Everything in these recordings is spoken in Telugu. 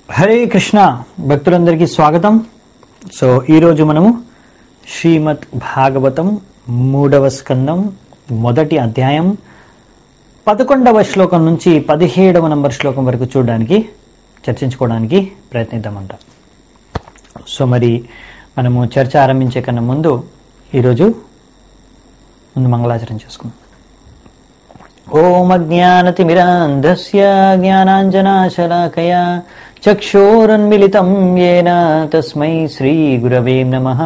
హరే కృష్ణ భక్తులందరికీ స్వాగతం సో ఈరోజు మనము శ్రీమద్ భాగవతం మూడవ స్కందం మొదటి అధ్యాయం పదకొండవ శ్లోకం నుంచి పదిహేడవ నంబర్ శ్లోకం వరకు చూడడానికి చర్చించుకోవడానికి ప్రయత్నిద్దామంట సో మరి మనము చర్చ ఆరంభించే కన్నా ముందు ఈరోజు ముందు మంగళాచరణ చేసుకుందాం ఓం అజ్ఞానతిమిరాంధస్య జ్ఞానాంజనాశలాకయా చక్షోరన్మిళితం येन తస్మై శ్రీగురవే నమః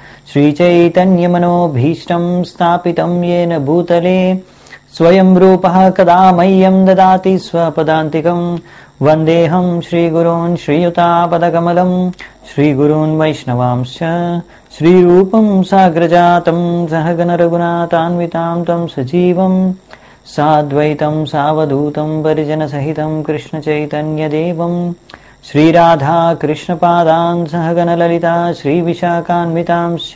శ్రీచైతన్యమనోభీష్టం స్థాపితం येन భూతలే స్వయం రూపः కదా మह्यं దదాతి స్వపదాంతికం వందేహం శ్రీగురూన్ శ్రీయుతాపదకమలం శ్రీగురూన్ వైష్ణవాంశ్చ శ్రీరూపం సాగ్రజాతం సహగణరఘునాథాన్వితాం తం సజీవం సాద్వైతం సావధూతం పరిజనసహితం కృష్ణచైతన్యదేవం శ్రీరాధా కృష్ణపాదాన్ సహగణలలితా శ్రీవిశాఖాన్వితాంశ్చ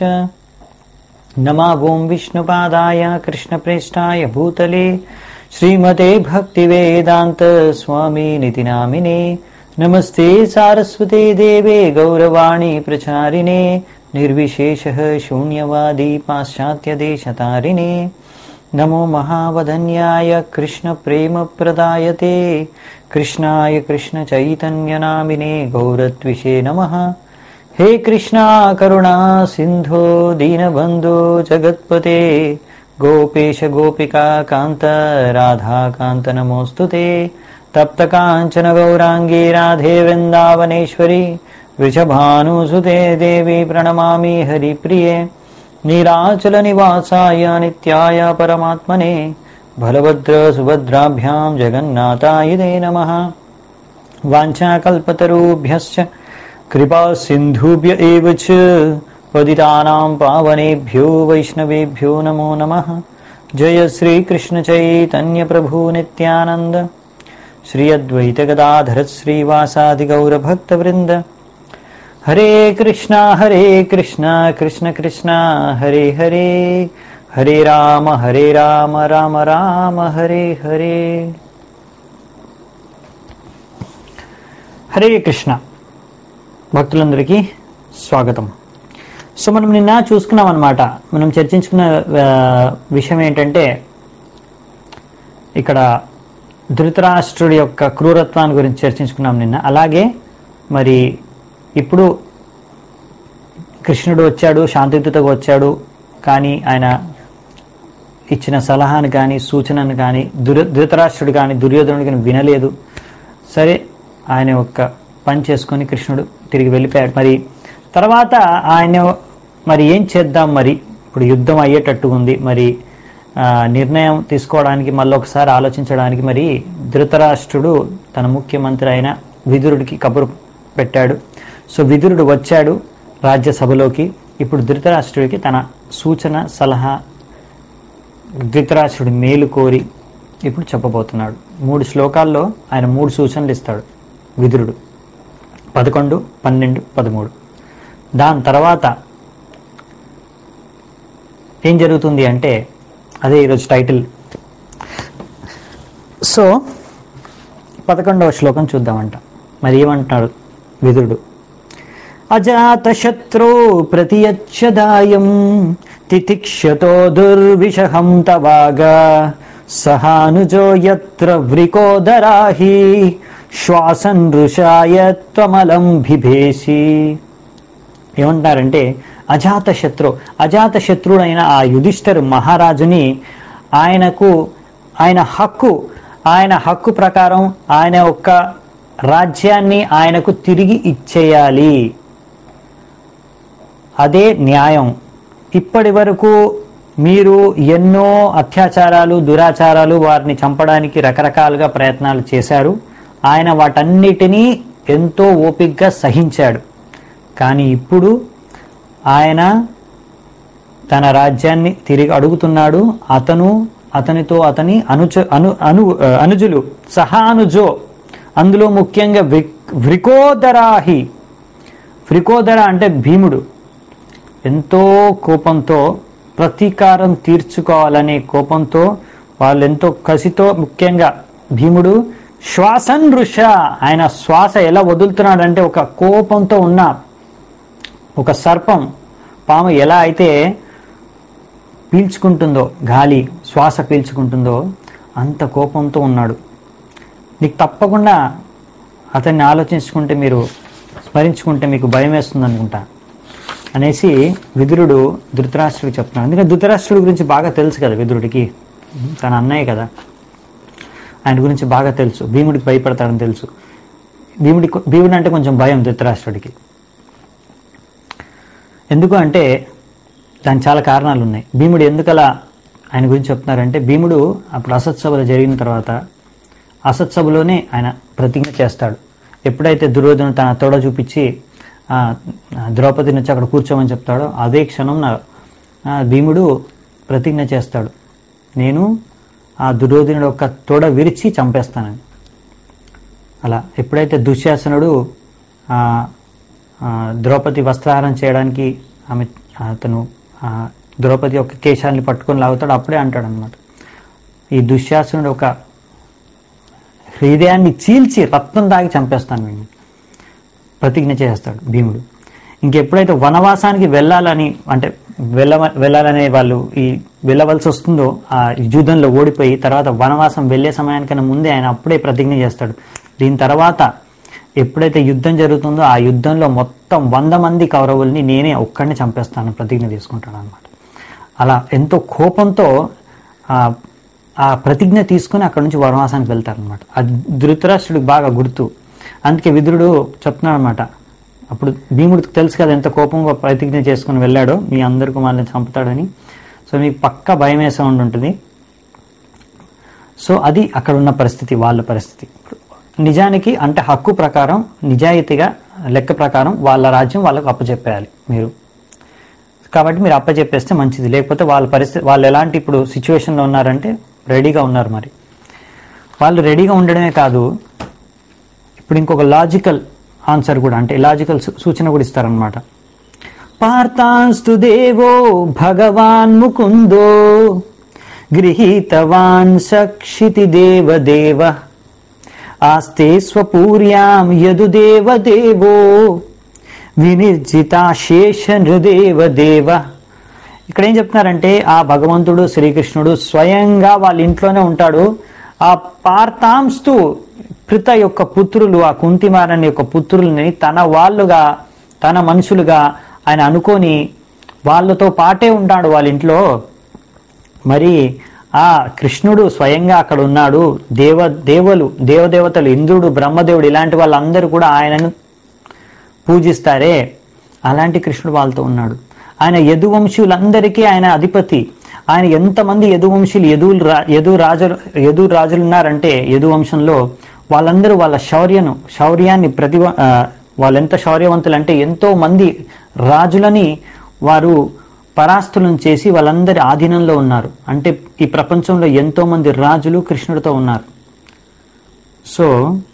नमा ॐ विष्णुपादाय कृष्णप्रेष्ठाय भूतले श्रीमते भक्तिवेदान्त स्वामिनिति नामिने नमस्ते सारस्वते देवे गौरवाणी प्रचारिणे निर्विशेषः शून्यवादी पाश्चात्यदेशतारिणे नमो महावधन्याय कृष्णप्रेमप्रदायते कृष्णाय कृष्णचैतन्यनामिने गौरद्विषे नमः हे कृष्णा करुणा सिन्धो दीनबन्धो जगत्पते गोपेश गोपिका कान्त राधाकान्त नमोऽस्तु ते तप्तकाञ्चन गौराङ्गी राधे वृन्दावनेश्वरि वृषभानुसुते देवी प्रणमामि हरिप्रिये नीलाचलनिवासाय नित्याय परमात्मने बलभद्रसुभद्राभ्यां जगन्नाथाय ते नमः वाञ्छाकल्पतरुभ्यश्च कृपा सिन्धुभ्य एव च पतितानां पावनेभ्यो वैष्णवेभ्यो नमो नमः जय श्रीकृष्णचैतन्यप्रभु नित्यानन्द श्री अद्वैतगदाधर श्रीवासादिगौरभक्तवृन्द हरे कृष्णा हरे कृष्णा कृष्ण कृष्णा हरे हरे हरे राम हरे राम राम राम हरे हरे హరే కృష్ణ భక్తులందరికీ స్వాగతం సో మనం నిన్న చూసుకున్నాం అనమాట మనం చర్చించుకున్న ఆ, విషయం ఏంటంటే ఇక్కడ ధృతరాష్ట్రుడి యొక్క క్రూరత్వాన్ని గురించి చర్చించుకున్నాం నిన్న అలాగే మరి ఇప్పుడు కృష్ణుడు వచ్చాడు శాంతియుతగా వచ్చాడు కానీ ఆయన ఇచ్చిన సలహాను కానీ సూచనను కానీ దుర ధృతరాష్ట్రుడు కానీ దుర్యోధనుడు కానీ వినలేదు సరే ఆయన యొక్క పని చేసుకొని కృష్ణుడు తిరిగి వెళ్ళిపోయాడు మరి తర్వాత ఆయన మరి ఏం చేద్దాం మరి ఇప్పుడు యుద్ధం అయ్యేటట్టు ఉంది మరి ఆ, నిర్ణయం తీసుకోవడానికి మళ్ళీ ఒకసారి ఆలోచించడానికి మరి ధృతరాష్ట్రుడు తన ముఖ్యమంత్రి అయిన విదురుడికి కబురు పెట్టాడు సో విదురుడు వచ్చాడు రాజ్యసభలోకి ఇప్పుడు ధృతరాష్ట్రుడికి తన సూచన సలహా ధృతరాష్ట్రుడి మేలు కోరి ఇప్పుడు చెప్పబోతున్నాడు మూడు శ్లోకాల్లో ఆయన మూడు సూచనలు ఇస్తాడు విదురుడు పదకొండు పన్నెండు పదమూడు దాని తర్వాత ఏం జరుగుతుంది అంటే అదే ఈరోజు టైటిల్ సో పదకొండవ శ్లోకం చూద్దామంట మరి ఏమంటాడు విదురుడు అజాతశత్రో ప్రతియచ్చదాయం తితిక్షతో దుర్విషహం తవాగా సహానుజో యత్ర వ్రికోదరాహి శ్వాసన్ ఋషాయ త్వమలం బిభేసి ఏమంటారంటే అజాతశత్రు అజాతశత్రుడైన ఆ యుధిష్ఠరు మహారాజుని ఆయనకు ఆయన హక్కు ఆయన హక్కు ప్రకారం ఆయన యొక్క రాజ్యాన్ని ఆయనకు తిరిగి ఇచ్చేయాలి అదే న్యాయం ఇప్పటి వరకు మీరు ఎన్నో అత్యాచారాలు దురాచారాలు వారిని చంపడానికి రకరకాలుగా ప్రయత్నాలు చేశారు ఆయన వాటన్నిటినీ ఎంతో ఓపిగ్గా సహించాడు కానీ ఇప్పుడు ఆయన తన రాజ్యాన్ని తిరిగి అడుగుతున్నాడు అతను అతనితో అతని అనుచ అను అను అనుజులు సహానుజో అందులో ముఖ్యంగా వృ- వృకోదరాహి వృకోదర అంటే భీముడు ఎంతో కోపంతో ప్రతీకారం తీర్చుకోవాలనే కోపంతో వాళ్ళు ఎంతో కసితో ముఖ్యంగా భీముడు శ్వాసన్ ఋష ఆయన శ్వాస ఎలా వదులుతున్నాడంటే ఒక కోపంతో ఉన్న ఒక సర్పం పాము ఎలా అయితే పీల్చుకుంటుందో గాలి శ్వాస పీల్చుకుంటుందో అంత కోపంతో ఉన్నాడు నీకు తప్పకుండా అతన్ని ఆలోచించుకుంటే మీరు స్మరించుకుంటే మీకు భయం వేస్తుంది అనుకుంటా అనేసి విదురుడు ధృతరాష్ట్రుడికి చెప్తున్నాడు ఎందుకంటే ధృతరాష్ట్రుడి గురించి బాగా తెలుసు కదా విదురుడికి తన అన్నయ్య కదా ఆయన గురించి బాగా తెలుసు భీముడికి భయపడతాడని తెలుసు భీముడి భీముడు అంటే కొంచెం భయం ధృతరాష్ట్రుడికి ఎందుకు అంటే దానికి చాలా కారణాలు ఉన్నాయి భీముడు ఎందుకలా ఆయన గురించి చెప్తున్నారంటే భీముడు అప్పుడు అసత్సభలు జరిగిన తర్వాత అసత్సభలోనే ఆయన ప్రతిజ్ఞ చేస్తాడు ఎప్పుడైతే దుర్యోధను తన తొడ చూపించి ఆ, ఆ, ద్రౌపదిని వచ్చి అక్కడ కూర్చోమని చెప్తాడో అదే క్షణం నా ఆ, భీముడు ప్రతిజ్ఞ చేస్తాడు నేను ఆ దుర్యోధనుడు యొక్క తొడ విరిచి చంపేస్తానని అలా ఎప్పుడైతే దుశ్శాసనుడు ఆ, ఆ, ద్రౌపది వస్త్రహారం చేయడానికి ఆమె అతను ఆ, ద్రౌపది యొక్క కేశాన్ని పట్టుకొని లాగుతాడు అప్పుడే అంటాడు అనమాట ఈ దుశ్శాసనుడు ఒక హృదయాన్ని చీల్చి రక్తం తాగి చంపేస్తాను నేను ప్రతిజ్ఞ చేస్తాడు భీముడు ఇంకెప్పుడైతే వనవాసానికి వెళ్ళాలని అంటే వెళ్ళ వెళ్ళాలనే వాళ్ళు ఈ వెళ్ళవలసి వస్తుందో ఆ యుద్ధంలో ఓడిపోయి తర్వాత వనవాసం వెళ్ళే సమయానికన్నా ముందే ఆయన అప్పుడే ప్రతిజ్ఞ చేస్తాడు దీని తర్వాత ఎప్పుడైతే యుద్ధం జరుగుతుందో ఆ యుద్ధంలో మొత్తం వంద మంది కౌరవుల్ని నేనే ఒక్కడిని చంపేస్తాను ప్రతిజ్ఞ తీసుకుంటాడు అనమాట అలా ఎంతో కోపంతో ఆ ఆ ప్రతిజ్ఞ తీసుకుని అక్కడ నుంచి వనవాసానికి వెళ్తారనమాట అది ధృతరాష్ట్రుడికి బాగా గుర్తు అందుకే విదురుడు చెప్తున్నాడు అనమాట అప్పుడు భీముడికి తెలుసు కదా ఎంత కోపంగా ప్రతిజ్ఞ చేసుకుని వెళ్ళాడో మీ అందరికీ మనల్ని చంపుతాడని సో మీకు పక్క భయం వేసే ఉండి ఉంటుంది సో అది అక్కడ ఉన్న పరిస్థితి వాళ్ళ పరిస్థితి నిజానికి అంటే హక్కు ప్రకారం నిజాయితీగా లెక్క ప్రకారం వాళ్ళ రాజ్యం వాళ్ళకు అప్పచెప్పేయాలి మీరు కాబట్టి మీరు అప్పచెప్పేస్తే మంచిది లేకపోతే వాళ్ళ పరిస్థితి వాళ్ళు ఎలాంటి ఇప్పుడు సిచ్యువేషన్లో ఉన్నారంటే రెడీగా ఉన్నారు మరి వాళ్ళు రెడీగా ఉండడమే కాదు ఇప్పుడు ఇంకొక లాజికల్ ఆన్సర్ కూడా అంటే లాజికల్ సూచన కూడా ఇస్తారనమాట పార్థాంస్తు దేవో భగవాన్ ముకుందో గృహీతవాన్ సక్షితి దేవదేవ ఆస్తే స్వపూర్యాం యదు దేవదేవో వినిర్జితాశేష నృదేవ దేవ ఇక్కడ ఏం చెప్తున్నారంటే ఆ భగవంతుడు శ్రీకృష్ణుడు స్వయంగా వాళ్ళ ఇంట్లోనే ఉంటాడు ఆ పార్థాంస్తు పృత యొక్క పుత్రులు ఆ కుంతిమారని యొక్క పుత్రుల్ని తన వాళ్ళుగా తన మనుషులుగా ఆయన అనుకొని వాళ్ళతో పాటే ఉంటాడు వాళ్ళ ఇంట్లో మరి ఆ కృష్ణుడు స్వయంగా అక్కడ ఉన్నాడు దేవ దేవులు దేవదేవతలు ఇంద్రుడు బ్రహ్మదేవుడు ఇలాంటి వాళ్ళందరూ కూడా ఆయనను పూజిస్తారే అలాంటి కృష్ణుడు వాళ్ళతో ఉన్నాడు ఆయన యదువంశీయులందరికీ ఆయన అధిపతి ఆయన ఎంతమంది యదువంశీయులు యదువులు రా యదు రాజులు యదు రాజులు ఉన్నారంటే యదువంశంలో వాళ్ళందరూ వాళ్ళ శౌర్యను శౌర్యాన్ని ప్రతి వాళ్ళు ఎంత శౌర్యవంతులు అంటే ఎంతో మంది రాజులని వారు పరాస్తులను చేసి వాళ్ళందరి ఆధీనంలో ఉన్నారు అంటే ఈ ప్రపంచంలో ఎంతో మంది రాజులు కృష్ణుడితో ఉన్నారు సో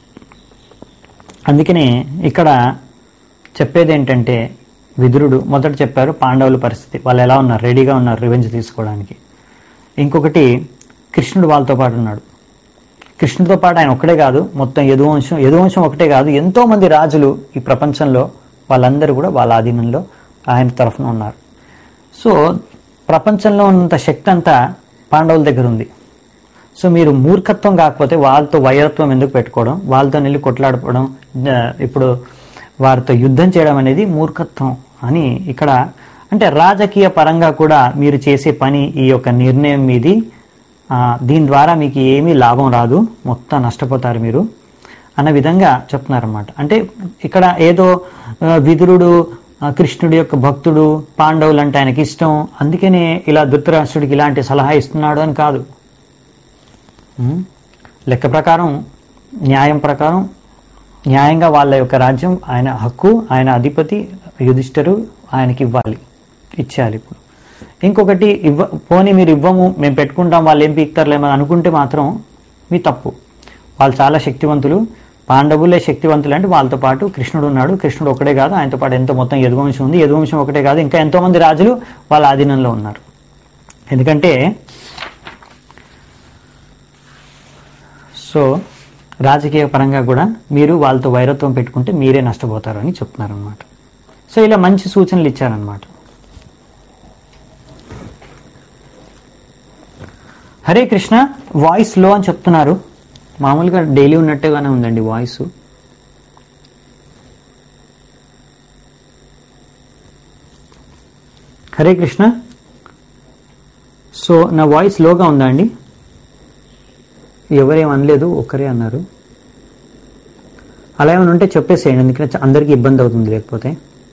అందుకనే ఇక్కడ చెప్పేది ఏంటంటే విదురుడు మొదట చెప్పారు పాండవుల పరిస్థితి వాళ్ళు ఎలా ఉన్నారు రెడీగా ఉన్నారు రివెంజ్ తీసుకోవడానికి ఇంకొకటి కృష్ణుడు వాళ్ళతో పాటు ఉన్నాడు కృష్ణుడితో పాటు ఆయన ఒక్కడే కాదు మొత్తం యదువంశం యదువంశం ఒకటే కాదు ఎంతో మంది రాజులు ఈ ప్రపంచంలో వాళ్ళందరూ కూడా వాళ్ళ ఆధీనంలో ఆయన తరఫున ఉన్నారు సో ప్రపంచంలో ఉన్నంత శక్తి అంతా పాండవుల దగ్గర ఉంది సో మీరు మూర్ఖత్వం కాకపోతే వాళ్ళతో వైరత్వం ఎందుకు పెట్టుకోవడం వాళ్ళతో వెళ్ళి కొట్లాడుకోవడం ఆ, ఇప్పుడు వారితో యుద్ధం చేయడం అనేది మూర్ఖత్వం అని ఇక్కడ అంటే రాజకీయ పరంగా కూడా మీరు చేసే పని ఈ యొక్క నిర్ణయం మీది ఆ, దీని ద్వారా మీకు ఏమీ లాభం రాదు మొత్తం నష్టపోతారు మీరు అన్న విధంగా చెప్తున్నారన్నమాట అంటే ఇక్కడ ఏదో ఆ, విదురుడు ఆ, కృష్ణుడి యొక్క భక్తుడు పాండవులు అంటే ఆయనకి ఇష్టం అందుకనే ఇలా ధృతరాష్ట్రుడికి ఇలాంటి సలహా ఇస్తున్నాడు అని కాదు ఉం? లెక్క ప్రకారం న్యాయం ప్రకారం న్యాయంగా వాళ్ళ యొక్క రాజ్యం ఆయన హక్కు ఆయన అధిపతి యుధిష్ఠరు ఆయనకి ఇవ్వాలి ఇచ్చేయాలి ఇప్పుడు ఇంకొకటి ఇవ్వ పోనీ మీరు ఇవ్వము మేము పెట్టుకుంటాం వాళ్ళు ఏం పీక్తారులేమని అనుకుంటే మాత్రం మీ తప్పు వాళ్ళు చాలా శక్తివంతులు పాండవులే శక్తివంతులు అంటే వాళ్ళతో పాటు కృష్ణుడు ఉన్నాడు కృష్ణుడు ఒకటే కాదు ఆయనతో పాటు ఎంతో మొత్తం యదువంశం ఉంది యదువంశం ఒకటే కాదు ఇంకా ఎంతో మంది రాజులు వాళ్ళ ఆధీనంలో ఉన్నారు ఎందుకంటే సో రాజకీయ పరంగా కూడా మీరు వాళ్ళతో వైరత్వం పెట్టుకుంటే మీరే నష్టపోతారు అని చెప్తున్నారు అనమాట సో ఇలా మంచి సూచనలు ఇచ్చారనమాట హరే కృష్ణ వాయిస్ లో అని చెప్తున్నారు మామూలుగా డైలీ ఉన్నట్టుగానే ఉందండి వాయిస్ హరే కృష్ణ సో నా వాయిస్ లోగా ఉందా అండి ఎవరేం అనలేదు ఒక్కరే అన్నారు అలా ఏమైనా ఉంటే చెప్పేసేయండి ఎందుకంటే అందరికీ ఇబ్బంది అవుతుంది లేకపోతే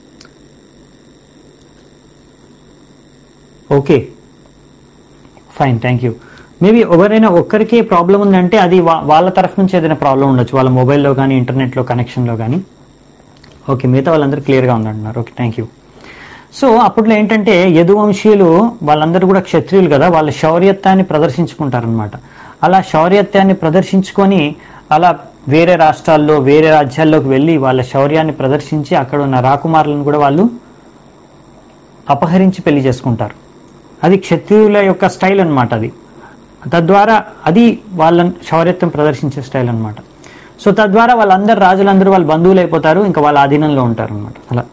okay fine thank you maybe ఎవరైనా ఒక్కరికి ప్రాబ్లం ఉందంటే అది వా- వాళ్ళ తరఫు నుంచి ఏదైనా ప్రాబ్లం ఉండొచ్చు వాళ్ళ మొబైల్లో కానీ ఇంటర్నెట్లో కనెక్షన్లో కానీ ఓకే మిగతా వాళ్ళందరూ క్లియర్గా ఉందంటున్నారు ఓకే థ్యాంక్ యూ సో అప్పట్లో ఏంటంటే యదువంశీయులు వాళ్ళందరూ కూడా క్షత్రియులు కదా వాళ్ళ శౌర్యత్వాన్ని ప్రదర్శించుకుంటారనమాట అలా శౌర్యత్వాన్ని ప్రదర్శించుకొని అలా వేరే రాష్ట్రాల్లో వేరే రాజ్యాల్లోకి వెళ్ళి వాళ్ళ శౌర్యాన్ని ప్రదర్శించి అక్కడ ఉన్న రాకుమారులను కూడా వాళ్ళు అపహరించి పెళ్లి చేసుకుంటారు అది క్షత్రియుల యొక్క స్టైల్ అన్నమాట అది తద్వారా అది వాళ్ళ శౌర్యత్వం ప్రదర్శించే స్టైల్ అన్నమాట సో తద్వారా వాళ్ళందరూ రాజులందరూ వాళ్ళ బంధువులు అయిపోతారు ఇంకా వాళ్ళ ఆధీనంలో ఉంటారు అనమాట అలా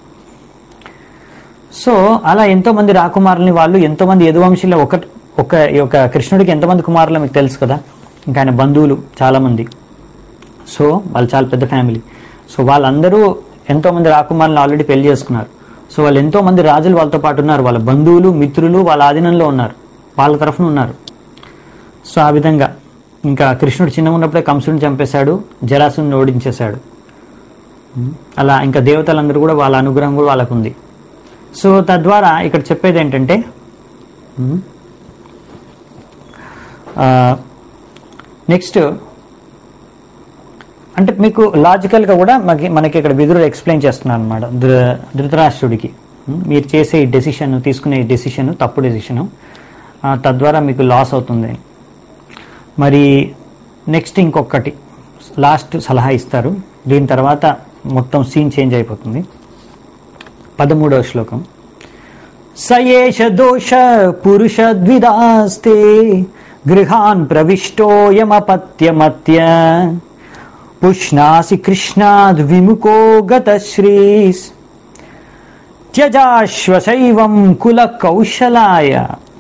సో అలా ఎంతో మంది రాకుమారుల్ని వాళ్ళు ఎంతో మంది యదువంశీల ఒక ఒక ఈ యొక్క కృష్ణుడికి ఎంతమంది కుమారులు మీకు తెలుసు కదా ఇంకా ఆయన బంధువులు చాలా మంది సో వాళ్ళు చాలా పెద్ద ఫ్యామిలీ సో వాళ్ళందరూ ఎంతో మంది రాకుమారులను ఆల్రెడీ పెళ్లి చేసుకున్నారు సో వాళ్ళు ఎంతో మంది రాజులు వాళ్ళతో పాటు ఉన్నారు వాళ్ళ బంధువులు మిత్రులు వాళ్ళ ఆధీనంలో ఉన్నారు వాళ్ళ తరఫున ఉన్నారు సో ఆ విధంగా ఇంకా కృష్ణుడు చిన్న ఉన్నప్పుడే కంసుడిని చంపేశాడు జరాసుని ఓడించేశాడు ఉం. అలా ఇంకా దేవతలందరూ కూడా వాళ్ళ అనుగ్రహం కూడా వాళ్ళకు ఉంది సో తద్వారా ఇక్కడ చెప్పేది ఏంటంటే నెక్స్ట్ అంటే మీకు లాజికల్గా కూడా మనకి మనకి ఇక్కడ విదురుడు ఎక్స్ప్లెయిన్ చేస్తున్నారు అనమాట ధృతరాష్ట్రుడికి ఉం, మీరు చేసే ఈ డెసిషన్ తీసుకునే ఈ డెసిషన్ తప్పు డెసిషను తద్వారా మీకు లాస్ అవుతుంది మరి నెక్స్ట్ ఇంకొకటి లాస్ట్ సలహా ఇస్తారు దీని తర్వాత మొత్తం సీన్ చేంజ్ అయిపోతుంది పదమూడవ శ్లోకం సయేష దోష పురుష ద్విదాస్తే గృహాన్ ప్రవిష్టోయమపత్యమత్య పుష్ణాసి కృష్ణాద్ విముఖో గత శ్రీస్ త్యజాశ్వశైవం కుల కౌశలాయ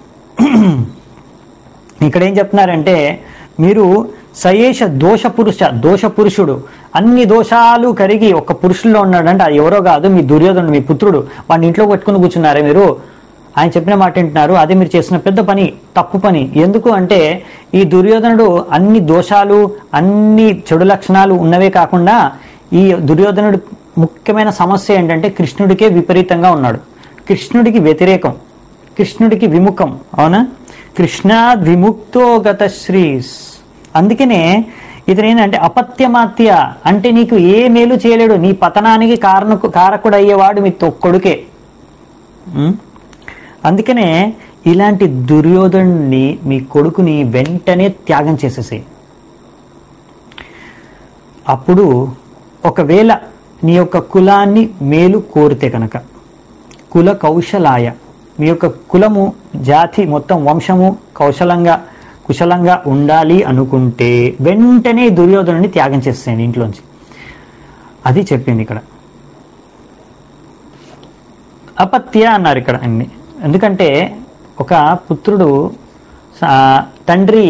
ఇక్కడ ఏం చెప్తున్నారంటే మీరు సయేష దోష పురుష దోష పురుషుడు అన్ని దోషాలు కరిగి ఒక పురుషుల్లో ఉన్నాడంటే అది ఎవరో కాదు మీ దుర్యోధనుడు మీ పుత్రుడు వాడిని ఇంట్లో పట్టుకుని కూర్చున్నారే మీరు ఆయన చెప్పిన మాట వింటున్నారు అదే మీరు చేసిన పెద్ద పని తప్పు పని ఎందుకు అంటే ఈ దుర్యోధనుడు అన్ని దోషాలు అన్ని చెడు లక్షణాలు ఉన్నవే కాకుండా ఈ దుర్యోధనుడు ముఖ్యమైన సమస్య ఏంటంటే కృష్ణుడికే విపరీతంగా ఉన్నాడు కృష్ణుడికి వ్యతిరేకం కృష్ణుడికి విముఖం అవునా కృష్ణాద్ విముక్తో గత శ్రీస్ అందుకనే ఇతను ఏంటంటే అపత్యమాత్య అంటే నీకు ఏ మేలు చేయలేడు నీ పతనానికి కారణ కారకుడు అయ్యేవాడు మీ తొ- కొడుకే ఉం? అందుకనే ఇలాంటి దుర్యోధనుడిని మీ కొడుకుని వెంటనే త్యాగం చేసేసేయి అప్పుడు ఒకవేళ నీ యొక్క కులాన్ని మేలు కోరితే కనుక కుల కౌశలాయ మీ యొక్క కులము జాతి మొత్తం వంశము కౌశలంగా కుశలంగా ఉండాలి అనుకుంటే వెంటనే దుర్యోధనుని త్యాగం చేసేయండి ఇంట్లోంచి అది చెప్పింది ఇక్కడ అపత్య అన్నారు ఇక్కడ అన్ని ఎందుకంటే ఒక పుత్రుడు సా- తండ్రి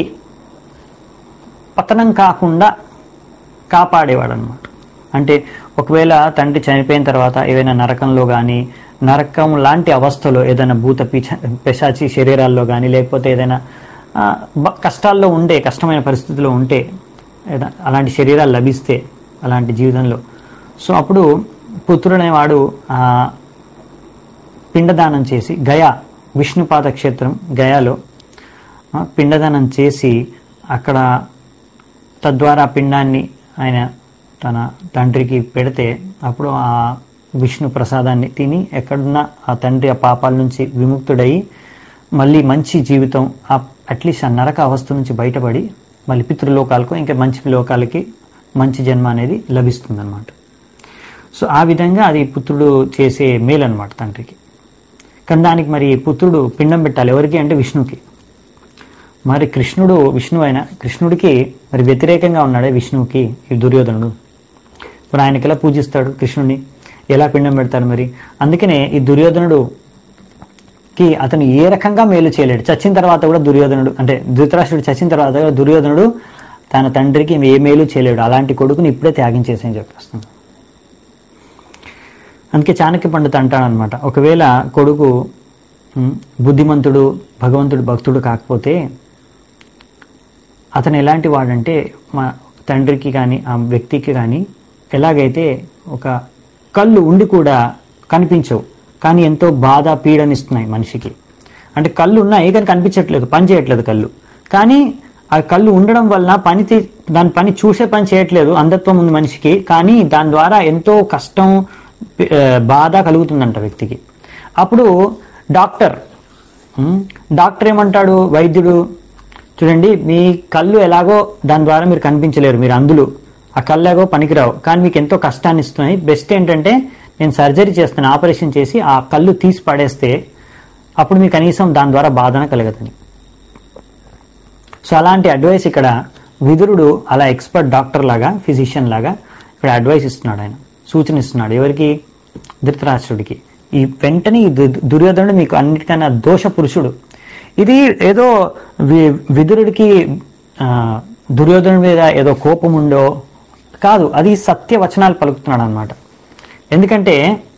పతనం కాకుండా కాపాడేవాడు అనమాట అంటే ఒకవేళ తండ్రి చనిపోయిన తర్వాత ఏదైనా నరకంలో కానీ నరకం లాంటి అవస్థలో ఏదైనా భూత పిచ పిశాచి శరీరాల్లో కానీ లేకపోతే ఏదైనా ఆ, బ- కష్టాల్లో ఉండే కష్టమైన పరిస్థితిలో ఉంటే ఏదా- అలాంటి శరీరాలు లభిస్తే అలాంటి జీవితంలో సో అప్పుడు పుత్రుడనేవాడు ఆ, పిండదానం చేసి గయా విష్ణుపాద క్షేత్రం గయాలో ఆ, పిండదానం చేసి అక్కడ తద్వారా పిండాన్ని ఆయన తన తండ్రికి పెడితే అప్పుడు ఆ విష్ణు ప్రసాదాన్ని తిని ఎక్కడున్నా ఆ తండ్రి ఆ పాపాల నుంచి విముక్తుడై మళ్ళీ మంచి జీవితం ఆ అట్లీస్ట్ ఆ నరక అవస్థ నుంచి బయటపడి మళ్ళీ పితృలోకాలకు ఇంకా మంచి లోకాలకి మంచి జన్మ అనేది లభిస్తుంది సో ఆ విధంగా అది పుత్రుడు చేసే మేలు అనమాట తండ్రికి కానీ దానికి మరి పుత్రుడు పిండం పెట్టాలి ఎవరికి అంటే విష్ణుకి మరి కృష్ణుడు విష్ణువు అయిన కృష్ణుడికి మరి వ్యతిరేకంగా ఉన్నాడే విష్ణువుకి ఈ దుర్యోధనుడు ఇప్పుడు ఆయనకి ఎలా పూజిస్తాడు కృష్ణుడిని ఎలా పిండం పెడతాడు మరి అందుకనే ఈ దుర్యోధనుడు కి అతను ఏ రకంగా మేలు చేయలేడు చచ్చిన తర్వాత కూడా దుర్యోధనుడు అంటే ధృతరాష్ట్రుడు చచ్చిన తర్వాత కూడా దుర్యోధనుడు తన తండ్రికి ఏ మేలు చేయలేడు అలాంటి కొడుకుని ఇప్పుడే త్యాగం చేసేయని చెప్పేస్తాను అందుకే చాణక్య పండిత అంటాడనమాట ఒకవేళ కొడుకు ఉమ్, బుద్ధిమంతుడు భగవంతుడు భక్తుడు కాకపోతే అతను ఎలాంటి వాడంటే మా తండ్రికి కానీ ఆ వ్యక్తికి కానీ ఎలాగైతే ఒక కళ్ళు ఉండి కూడా కనిపించవు కానీ ఎంతో బాధ పీడనిస్తున్నాయి మనిషికి అంటే కళ్ళు ఉన్నాయి కానీ కనిపించట్లేదు పని చేయట్లేదు కళ్ళు కానీ ఆ కళ్ళు ఉండడం వలన పని తీ- దాని పని చూసే పని చేయట్లేదు అంధత్వం ఉంది మనిషికి కానీ దాని ద్వారా ఎంతో కష్టం పి- ఆ, బాధ కలుగుతుందంట వ్యక్తికి అప్పుడు డాక్టర్ ఉమ్, డాక్టర్ ఏమంటాడు వైద్యుడు చూడండి మీ కళ్ళు ఎలాగో దాని ద్వారా మీరు కనిపించలేరు మీరు అందులు ఆ కళ్ళు ఎలాగో పనికిరావు కానీ మీకు ఎంతో కష్టాన్ని ఇస్తున్నాయి బెస్ట్ ఏంటంటే నేను సర్జరీ చేస్తాను ఆపరేషన్ చేసి ఆ కళ్ళు తీసి పడేస్తే అప్పుడు మీకు కనీసం దాని ద్వారా బాధన కలగదని సో అలాంటి అడ్వైస్ ఇక్కడ విదురుడు అలా ఎక్స్పర్ట్ డాక్టర్ లాగా ఫిజిషియన్ లాగా ఇక్కడ అడ్వైస్ ఇస్తున్నాడు ఆయన సూచన ఇస్తున్నాడు ఎవరికి ధృతరాష్ట్రుడికి ఈ వెంటనే ఈ దు- దుర్యోధనుడు మీకు అన్నిటికన్నా దోష పురుషుడు ఇది ఏదో వి- విదురుడికి ఆ, దుర్యోధనుడి మీద ఏదో కోపం ఉందో కాదు అది సత్య వచనాలు పలుకుతున్నాడు అనమాట ఎందుకంటే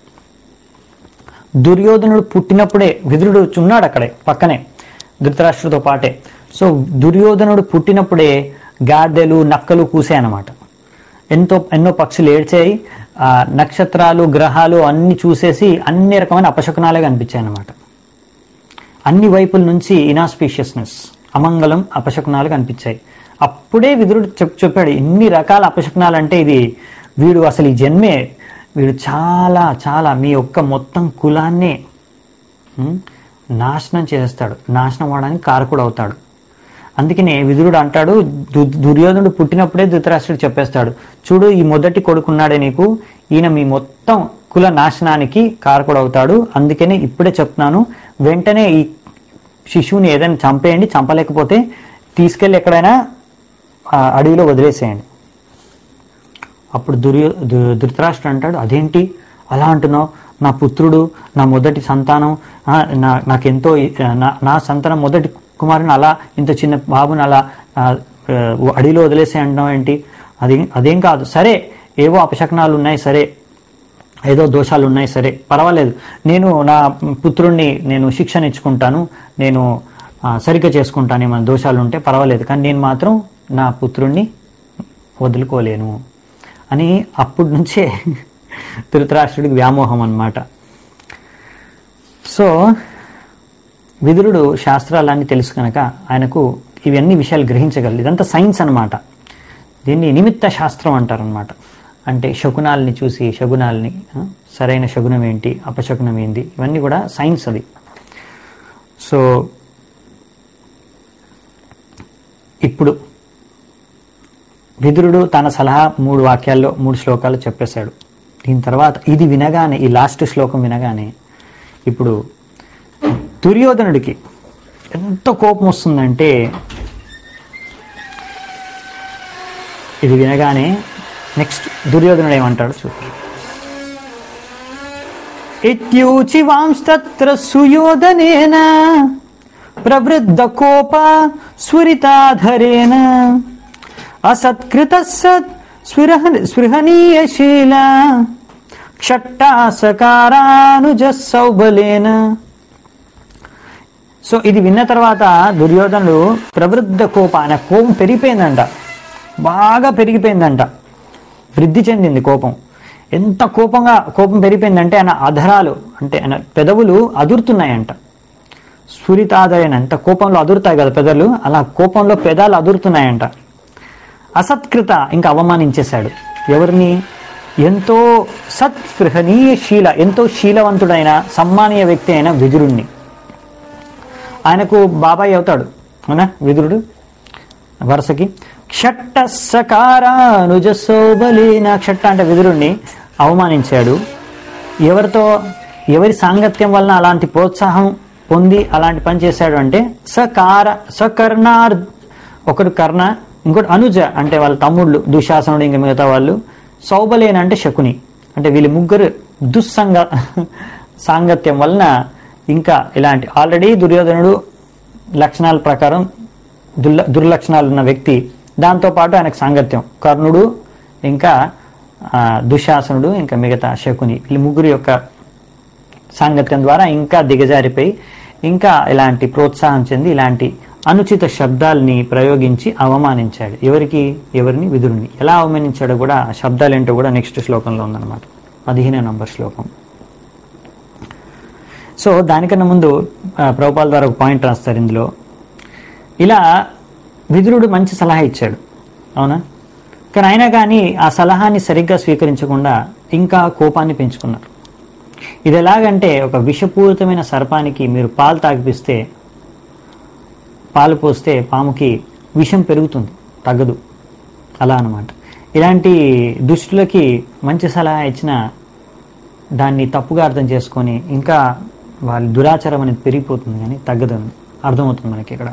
దుర్యోధనుడు పుట్టినప్పుడే విదురుడు ఉన్నాడు అక్కడే పక్కనే ధృతరాష్ట్రుడితో పాటే సో దుర్యోధనుడు పుట్టినప్పుడే గాడిదెలు నక్కలు కూసాయన్నమాట ఎంతో ఎన్నో పక్షులు ఏడ్చాయి ఆ నక్షత్రాలు గ్రహాలు అన్ని చూసేసి అన్ని రకమైన అపశకునాలే కనిపించాయి అన్నమాట అన్ని వైపుల నుంచి ఇనాస్పీషియస్నెస్ అమంగళం అపశకునాలు కనిపించాయి అప్పుడే విదురుడు చెప్ చెప్పాడు ఇన్ని రకాల అపశకునాలు అంటే ఇది వీడు అసలు ఈ జన్మే వీడు చాలా చాలా మీ యొక్క మొత్తం కులాన్నే ఉమ్, నాశనం చేస్తాడు నాశనం అవడానికి కారకుడు అవుతాడు అందుకనే విదురుడు అంటాడు దు- దుర్యోధనుడు పుట్టినప్పుడే ధృతరాష్ట్రుడు చెప్పేస్తాడు చూడు ఈ మొదటి కొడుకున్నాడే నీకు ఈయన మీ మొత్తం కుల నాశనానికి కారకుడు అవుతాడు అందుకనే ఇప్పుడే చెప్తున్నాను వెంటనే ఈ శిశువుని ఏదైనా చంపేయండి చంపలేకపోతే తీసుకెళ్ళి ఎక్కడైనా ఆ, అడవిలో వదిలేసేయండి అప్పుడు దుర్యో ధృ- ధృతరాష్ట్రుడు అంటాడు అదేంటి అలా అంటున్నావు నా పుత్రుడు నా మొదటి సంతానం ఆ, నా నాకెంతో ఇ- నా నా సంతానం మొదటి కుమారుని అలా ఇంత చిన్న బాబుని అలా ఆ, ఆ, అడవిలో వదిలేసే అంటున్నావు ఏంటి అది అదేం కాదు సరే ఏవో అపశకనాలు ఉన్నాయి సరే ఏదో దోషాలు ఉన్నాయి సరే పర్వాలేదు నేను నా పుత్రుణ్ణి నేను శిక్షణ ఇచ్చుకుంటాను నేను ఆ, సరిగ్గా చేసుకుంటాను ఏమైనా దోషాలు ఉంటే పర్వాలేదు కానీ నేను మాత్రం నా పుత్రుణ్ణి వదులుకోలేను అని అప్పటి నుంచే ధృతరాష్ట్రుడికి వ్యామోహం అన్నమాట సో విదురుడు శాస్త్రాలన్నీ తెలుసు కనుక ఆయనకు ఇవన్నీ విషయాలు గ్రహించగలరు ఇదంతా సైన్స్ అన్నమాట దీన్ని నిమిత్త శాస్త్రం అంటారనమాట అంటే శకునాల్ని చూసి శకునాల్ని ఆ, సరైన శకునం ఏంటి అపశకునం ఏంటి ఇవన్నీ కూడా సైన్స్ అది సో ఇప్పుడు విదురుడు తన సలహా మూడు వాక్యాల్లో మూడు శ్లోకాలు చెప్పేశాడు దీని తర్వాత ఇది వినగానే ఈ లాస్ట్ శ్లోకం వినగానే ఇప్పుడు దుర్యోధనుడికి ఎంత కోపం వస్తుందంటే ఇది వినగానే నెక్స్ట్ దుర్యోధనుడు ఏమంటాడు చూడు ఇత్యూచి వాంస్తత్ర సుయోధనేన ప్రవృద్ధ కోప స్ఫురితాధరేణ అసత్కృత సత్ స్పృహ స్పృహనీయశీల క్షట్టాసకారానుజ సౌబలేన సో ఇది విన్న తర్వాత దుర్యోధనుడు ప్రవృద్ధ కోప ఆయన కోపం పెరిగిపోయిందంట బాగా పెరిగిపోయిందంట వృద్ధి చెందింది కోపం ఎంత కోపంగా కోపం పెరిగిపోయిందంటే ఆయన అధరాలు అంటే ఆయన పెదవులు అదురుతున్నాయంట స్ఫురితాదరైన ఎంత కోపంలో అదురుతాయి కదా పెదవులు అలా కోపంలో పెదాలు అదురుతున్నాయంట అసత్కృత ఇంకా అవమానించేశాడు ఎవరిని ఎంతో సత్స్పృహనీయ శీల ఎంతో శీలవంతుడైన సమ్మానీయ వ్యక్తి అయిన విదురుణ్ణి ఆయనకు బాబాయ్ అవుతాడు అవునా విదురుడు వరుసకి క్షట్ట సకారానుజ శోభలీన క్షట్ట అంటే విదురుణ్ణి అవమానించాడు ఎవరితో ఎవరి సాంగత్యం వలన అలాంటి ప్రోత్సాహం పొంది అలాంటి పని చేశాడు అంటే సకార సకర్ణార్ ఒకడు కర్ణ ఇంకోటి అనుజ అంటే వాళ్ళ తమ్ముళ్ళు దుశాసనుడు ఇంకా మిగతా వాళ్ళు సౌబలేన అంటే శకుని అంటే వీళ్ళు ముగ్గురు దుస్సంగ సాంగత్యం వలన ఇంకా ఇలాంటి ఆల్రెడీ దుర్యోధనుడు లక్షణాల ప్రకారం దుర్ల దుర్లక్షణాలు ఉన్న వ్యక్తి దాంతోపాటు ఆయనకు సాంగత్యం కర్ణుడు ఇంకా ఆ, దుశ్శాసనుడు ఇంకా మిగతా శకుని వీళ్ళు ముగ్గురు యొక్క సాంగత్యం ద్వారా ఇంకా దిగజారిపోయి ఇంకా ఇలాంటి ప్రోత్సాహం చెంది ఇలాంటి అనుచిత శబ్దాల్ని ప్రయోగించి అవమానించాడు ఎవరికి ఎవరిని విదురుని ఎలా అవమానించాడో కూడా ఆ శబ్దాలు ఏంటో కూడా నెక్స్ట్ శ్లోకంలో ఉందన్నమాట పదిహేను నంబర్ శ్లోకం సో దానికన్నా ముందు ఆ, ప్రభుపాల ద్వారా ఒక పాయింట్ రాస్తారు ఇందులో ఇలా విదురుడు మంచి సలహా ఇచ్చాడు అవునా కానీ అయినా కానీ ఆ సలహాని సరిగ్గా స్వీకరించకుండా ఇంకా కోపాన్ని పెంచుకున్నారు ఇది ఎలాగంటే ఒక విషపూరితమైన సర్పానికి మీరు పాలు తాగిపిస్తే పాలు పోస్తే పాముకి విషం పెరుగుతుంది తగ్గదు అలా అన్నమాట ఇలాంటి దుష్టులకి మంచి సలహా ఇచ్చిన దాన్ని తప్పుగా అర్థం చేసుకొని ఇంకా వాళ్ళ దురాచారం అనేది పెరిగిపోతుంది కానీ తగ్గదని అర్థమవుతుంది మనకి ఇక్కడ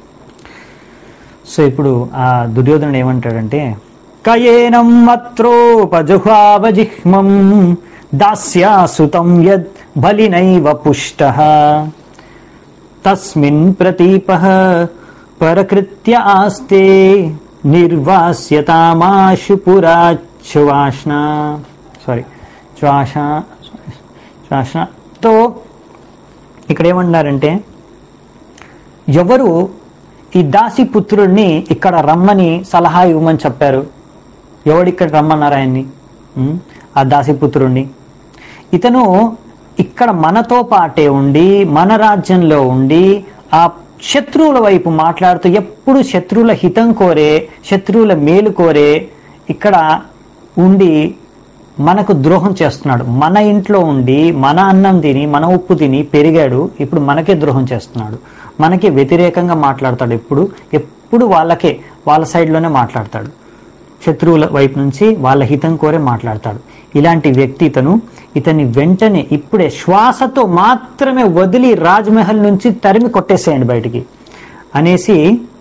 సో ఇప్పుడు ఆ దుర్యోధనుడు ఏమంటాడంటే కయేనం మత్రోపజుహావజిహ్మం దాస్యాసుతం యద్ బలినైవ పుష్ట తస్మిన్ ప్రతీప పరకృత్య ఆస్తే నిర్వాస్యతామాశు పురాచ్వాష్ణ సారీ శ్వాస శ్వాసతో ఇక్కడ ఏమన్నారంటే ఎవరు ఈ దాసి పుత్రుడిని ఇక్కడ రమ్మని సలహా ఇవ్వమని చెప్పారు ఎవడిక్కడ రమ్మన్నారు ఆయన్ని ఉం? ఆ దాసి పుత్రుడిని ఇతను ఇక్కడ మనతో పాటే ఉండి మన రాజ్యంలో ఉండి ఆ శత్రువుల వైపు మాట్లాడుతూ ఎప్పుడు శత్రువుల హితం కోరే శత్రువుల మేలు కోరే ఇక్కడ ఉండి మనకు ద్రోహం చేస్తున్నాడు మన ఇంట్లో ఉండి మన అన్నం తిని మన ఉప్పు తిని పెరిగాడు ఇప్పుడు మనకే ద్రోహం చేస్తున్నాడు మనకి వ్యతిరేకంగా మాట్లాడతాడు ఎప్పుడు ఎప్పుడు వాళ్ళకే వాళ్ళ సైడ్లోనే మాట్లాడతాడు శత్రువుల వైపు నుంచి వాళ్ళ హితం కోరే మాట్లాడతాడు ఇలాంటి వ్యక్తి ఇతను ఇతన్ని వెంటనే ఇప్పుడే శ్వాసతో మాత్రమే వదిలి రాజ్మహల్ నుంచి తరిమి కొట్టేసేయండి బయటికి అనేసి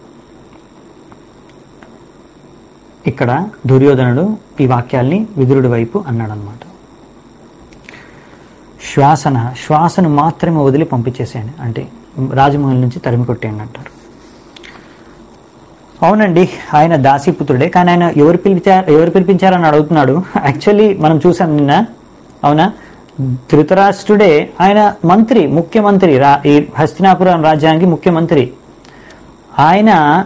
ఇక్కడ దుర్యోధనుడు ఈ వాక్యాల్ని విదురుడి వైపు అన్నాడనమాట శ్వాసన శ్వాసను మాత్రమే వదిలి పంపించేసేయండి అంటే రాజమహల్ నుంచి తరిమి కొట్టేయండి అంటారు అవునండి ఆయన దాసీపుత్రుడే కానీ ఆయన ఎవరు పిలిచారు ఎవరు పిలిపించారని అడుగుతున్నాడు యాక్చువల్లీ మనం చూసాం నిన్న అవునా ధృతరాష్ట్రుడే ఆయన మంత్రి ముఖ్యమంత్రి రా ఈ హస్తినాపురం రాజ్యానికి ముఖ్యమంత్రి ఆయన